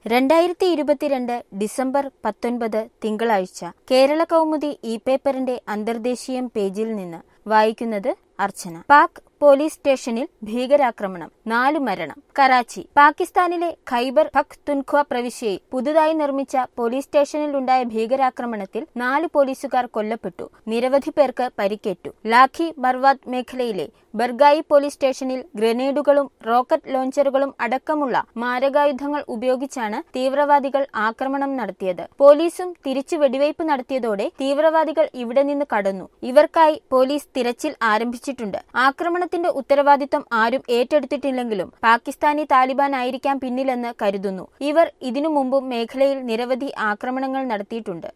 രണ്ടായിരത്തി ഇരുപത്തിരണ്ട് ഡിസംബർ പത്തൊൻപത് തിങ്കളാഴ്ച കേരള കൗമുദി ഇ പേപ്പറിന്റെ അന്തർദേശീയം പേജിൽ നിന്ന് വായിക്കുന്നത് അർച്ചന പാക് പോലീസ് സ്റ്റേഷനിൽ ഭീകരാക്രമണം നാലു മരണം കറാച്ചി പാകിസ്ഥാനിലെ ഖൈബർ പഖ്തുൻഖ്വ പ്രവിശ്യയിൽ പുതുതായി നിർമ്മിച്ച പോലീസ് സ്റ്റേഷനിൽ ഉണ്ടായ ഭീകരാക്രമണത്തിൽ നാല് പോലീസുകാർ കൊല്ലപ്പെട്ടു നിരവധി പേർക്ക് പരിക്കേറ്റു ലാഖി ബർവാദ് മേഖലയിലെ ബർഗായി പോലീസ് സ്റ്റേഷനിൽ ഗ്രനേഡുകളും റോക്കറ്റ് ലോഞ്ചറുകളും അടക്കമുള്ള മാരകായുധങ്ങൾ ഉപയോഗിച്ചാണ് തീവ്രവാദികൾ ആക്രമണം നടത്തിയത് പോലീസും തിരിച്ചു വെടിവയ്പ് നടത്തിയതോടെ തീവ്രവാദികൾ ഇവിടെ നിന്ന് കടന്നു ഇവർക്കായി പോലീസ് തിരച്ചിൽ ആരംഭിച്ചിട്ടുണ്ട് ആക്രമണത്തിന്റെ ഉത്തരവാദിത്തം ആരും ഏറ്റെടുത്തിട്ടില്ലെങ്കിലും പാകിസ്ഥാനി താലിബാൻ ആയിരിക്കാം പിന്നിലെന്ന് കരുതുന്നു ഇവർ ഇതിനു മുമ്പും മേഖലയിൽ നിരവധി ആക്രമണങ്ങൾ നടത്തിയിട്ടുണ്ട്